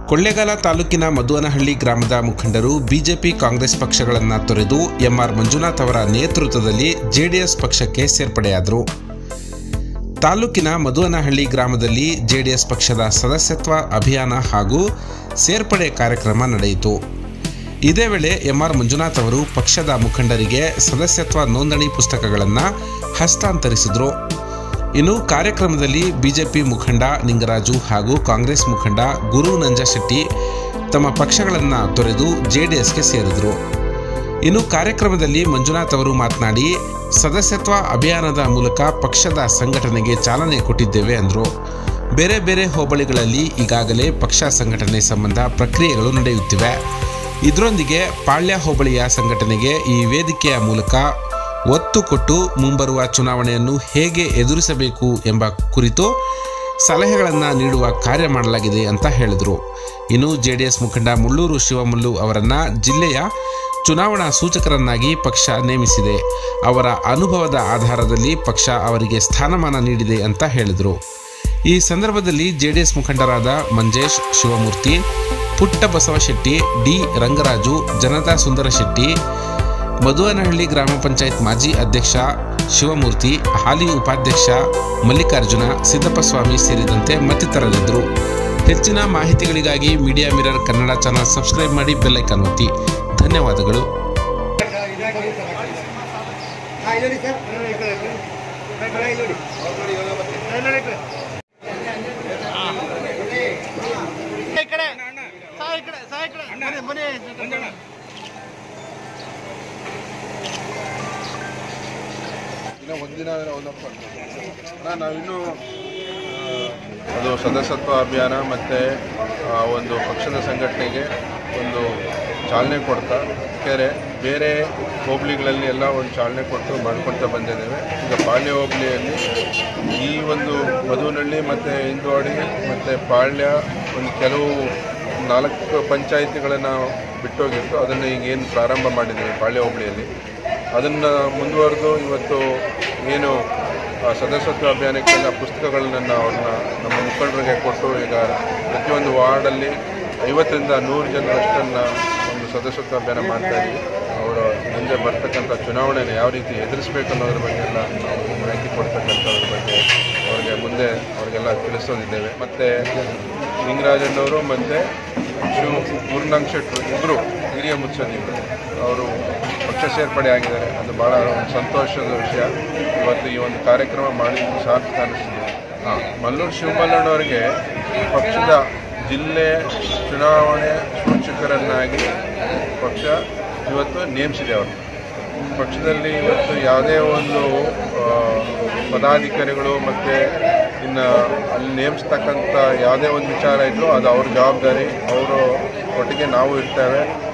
ಕೊಳ್ಳೇಗಾಲ ತಾಲೂಕಿನ ಮಧುವನಹಳ್ಳಿ ಗ್ರಾಮದ ಮುಖಂಡರು ಬಿಜೆಪಿ ಕಾಂಗ್ರೆಸ್ ಪಕ್ಷಗಳನ್ನು ತೊರೆದು ಎಂಆರ್ ಮಂಜುನಾಥ್ ಅವರ ನೇತೃತ್ವದಲ್ಲಿ ಜೆಡಿಎಸ್ ಪಕ್ಷಕ್ಕೆ ಸೇರ್ಪಡೆಯಾದರು ತಾಲೂಕಿನ ಮಧುವನಹಳ್ಳಿ ಗ್ರಾಮದಲ್ಲಿ ಜೆಡಿಎಸ್ ಪಕ್ಷದ ಸದಸ್ಯತ್ವ ಅಭಿಯಾನ ಹಾಗೂ ಸೇರ್ಪಡೆ ಕಾರ್ಯಕ್ರಮ ನಡೆಯಿತು ಇದೇ ವೇಳೆ ಎಂಆರ್ ಮಂಜುನಾಥ್ ಅವರು ಪಕ್ಷದ ಮುಖಂಡರಿಗೆ ಸದಸ್ಯತ್ವ ನೋಂದಣಿ ಪುಸ್ತಕಗಳನ್ನು ಹಸ್ತಾಂತರಿಸಿದರು ಇನ್ನು ಕಾರ್ಯಕ್ರಮದಲ್ಲಿ ಬಿಜೆಪಿ ಮುಖಂಡ ನಿಂಗರಾಜು ಹಾಗೂ ಕಾಂಗ್ರೆಸ್ ಮುಖಂಡ ಗುರು ನಂಜಶೆಟ್ಟಿ ತಮ್ಮ ಪಕ್ಷಗಳನ್ನು ತೊರೆದು ಜೆಡಿಎಸ್ಗೆ ಸೇರಿದರು ಇನ್ನು ಕಾರ್ಯಕ್ರಮದಲ್ಲಿ ಮಂಜುನಾಥ್ ಅವರು ಮಾತನಾಡಿ ಸದಸ್ಯತ್ವ ಅಭಿಯಾನದ ಮೂಲಕ ಪಕ್ಷದ ಸಂಘಟನೆಗೆ ಚಾಲನೆ ಕೊಟ್ಟಿದ್ದೇವೆ ಅಂದರು ಬೇರೆ ಬೇರೆ ಹೋಬಳಿಗಳಲ್ಲಿ ಈಗಾಗಲೇ ಪಕ್ಷ ಸಂಘಟನೆ ಸಂಬಂಧ ಪ್ರಕ್ರಿಯೆಗಳು ನಡೆಯುತ್ತಿವೆ ಇದರೊಂದಿಗೆ ಪಾಳ್ಯ ಹೋಬಳಿಯ ಸಂಘಟನೆಗೆ ಈ ವೇದಿಕೆಯ ಮೂಲಕ ಒತ್ತು ಕೊಟ್ಟು ಮುಂಬರುವ ಚುನಾವಣೆಯನ್ನು ಹೇಗೆ ಎದುರಿಸಬೇಕು ಎಂಬ ಕುರಿತು ಸಲಹೆಗಳನ್ನು ನೀಡುವ ಕಾರ್ಯ ಮಾಡಲಾಗಿದೆ ಅಂತ ಹೇಳಿದರು ಇನ್ನು ಜೆಡಿಎಸ್ ಮುಖಂಡ ಮುಳ್ಳೂರು ಶಿವಮಲ್ಲು ಅವರನ್ನು ಜಿಲ್ಲೆಯ ಚುನಾವಣಾ ಸೂಚಕರನ್ನಾಗಿ ಪಕ್ಷ ನೇಮಿಸಿದೆ ಅವರ ಅನುಭವದ ಆಧಾರದಲ್ಲಿ ಪಕ್ಷ ಅವರಿಗೆ ಸ್ಥಾನಮಾನ ನೀಡಿದೆ ಅಂತ ಹೇಳಿದರು ಈ ಸಂದರ್ಭದಲ್ಲಿ ಜೆಡಿಎಸ್ ಮುಖಂಡರಾದ ಮಂಜೇಶ್ ಶಿವಮೂರ್ತಿ ಪುಟ್ಟ ಬಸವಶೆಟ್ಟಿ ಡಿ ರಂಗರಾಜು ಜನತಾ ಸುಂದರ ಶೆಟ್ಟಿ ಮಧುವನಹಳ್ಳಿ ಗ್ರಾಮ ಪಂಚಾಯತ್ ಮಾಜಿ ಅಧ್ಯಕ್ಷ ಶಿವಮೂರ್ತಿ ಹಾಲಿ ಉಪಾಧ್ಯಕ್ಷ ಮಲ್ಲಿಕಾರ್ಜುನ ಸಿದ್ದಪ್ಪಸ್ವಾಮಿ ಸೇರಿದಂತೆ ಮತ್ತಿತರರಿದ್ದರು ಹೆಚ್ಚಿನ ಮಾಹಿತಿಗಳಿಗಾಗಿ Media Mirror Kannada channel subscribe ಮಾಡಿ ಬೆಲ್ಲೈಕನ್ ಒತ್ತಿ ಧನ್ಯವಾದಗಳು ಹಾಂ ಇಲ್ಲಿ ನೋಡಿ ಸರ್ ಈ ಕಡೆ, ಈ ಕಡೆ. ಈ ಕಡೆ ಇಲ್ಲಿ ನೋಡಿ. ಈ ಕಡೆ, ಈ ಕಡೆ. ಈ ಕಡೆ. ಸಾ ಈ ಕಡೆ, ಸಾ ಈ ಕಡೆ. ಬನ್ನಿ, ಬನ್ನಿ. ಇನ್ನು ಒಂದಿನ ಒಂದಪ್ಪ ಅಣ್ಣ ನಾವಿನ್ನೂ ಆ, ಅದು ಸದಸ್ಯತ್ವ ಅಭಿಯಾನ ಮತ್ತು ಒಂದು ಪಕ್ಷದ ಸಂಘಟನೆಗೆ ಒಂದು ಚಾಲನೆ ಕೊಡ್ತಾ ಯಾಕೆಂದರೆ ಬೇರೆ ಹೋಬಳಿಗಳಲ್ಲಿ ಎಲ್ಲ ಒಂದು ಚಾಲನೆ ಕೊಟ್ಟು ಮಾಡ್ಕೊಳ್ತಾ ಬಂದಿದ್ದೇವೆ ಈಗ ಪಾಳ್ಯ ಹೋಬಳಿಯಲ್ಲಿ ಈ ಒಂದು ಮಧುನಹಳ್ಳಿ ಮತ್ತು ಹಿಂದುವಾಡಿ ಮತ್ತು ಪಾಳ್ಯ ಒಂದು ಕೆಲವು ನಾಲ್ಕು ಪಂಚಾಯಿತಿಗಳನ್ನು ಬಿಟ್ಟೋಗಿತ್ತು ಅದನ್ನು ಈಗ ಏನು ಪ್ರಾರಂಭ ಮಾಡಿದ್ದೀವಿ ಪಾಳ್ಯ ಹೋಬಳಿಯಲ್ಲಿ ಅದನ್ನು ಮುಂದುವರೆದು ಇವತ್ತು ಏನು ಆ ಸದಸ್ಯತ್ವ ಅಭಿಯಾನಕ್ಕೆಲ್ಲ ಪುಸ್ತಕಗಳನ್ನ ಅವ್ರನ್ನ ನಮ್ಮ ಮುಖಂಡರಿಗೆ ಕೊಟ್ಟು ಈಗ ಪ್ರತಿಯೊಂದು ವಾರ್ಡಲ್ಲಿ ಐವತ್ತರಿಂದ ನೂರು ಜನರಷ್ಟನ್ನು ಒಂದು ಸದಸ್ಯತ್ವ ಅಭಿಯಾನ ಮಾಡ್ತಾ ಇದ್ದೀವಿ ಅವರು ಮುಂದೆ ಬರ್ತಕ್ಕಂಥ ಚುನಾವಣೆನ ಯಾವ ರೀತಿ ಎದುರಿಸಬೇಕು ಅನ್ನೋದ್ರ ಬಗ್ಗೆ ಎಲ್ಲ ನಾವು ಮಾಹಿತಿ ಕೊಡ್ತಕ್ಕಂಥದ್ರ ಬಗ್ಗೆ ಅವ್ರಿಗೆ ಮುಂದೆ ಅವರಿಗೆಲ್ಲ ತಿಳಿಸೋದಿದ್ದೇವೆ ಮತ್ತು ಲಿಂಗರಾಜಣ್ಣವರು ಮತ್ತು ಶಿವ ಗುರುನಾಂಗ್ ಶೆಟ್ಟರು ಇಬ್ಬರು ಹಿರಿಯ ಮುತ್ಸದಿಗಳು ಅವರು ಪಕ್ಷ ಸೇರ್ಪಡೆ ಆಗಿದ್ದಾರೆ ಅದು ಭಾಳ ಒಂದು ಸಂತೋಷದ ವಿಷಯ ಇವತ್ತು ಈ ಒಂದು ಕಾರ್ಯಕ್ರಮ ಮಾಡಿ ಸಾರ್ಥಕ ಅನ್ನಿಸ್ತಿದೆ ಹಾಂ ಮಲ್ಲೂರು ಶಿವಮಲ್ಲಣ್ಣವರಿಗೆ ಪಕ್ಷದ ಜಿಲ್ಲೆ ಚುನಾವಣೆ ಸೂಚಕರನ್ನಾಗಿ ಪಕ್ಷ ಇವತ್ತು ನೇಮಿಸಿದೆ ಅವರು ಪಕ್ಷದಲ್ಲಿ ಇವತ್ತು ಯಾವುದೇ ಒಂದು ಆ, ಪದಾಧಿಕಾರಿಗಳು ಮತ್ತು ಇನ್ನು ಅಲ್ಲಿ ನೇಮಿಸ್ತಕ್ಕಂಥ ಯಾವುದೇ ಒಂದು ವಿಚಾರ ಇದ್ದರೂ ಅದು ಅವ್ರ ಜವಾಬ್ದಾರಿ ಅವರು ಒಟ್ಟಿಗೆ ನಾವು ಇರ್ತೇವೆ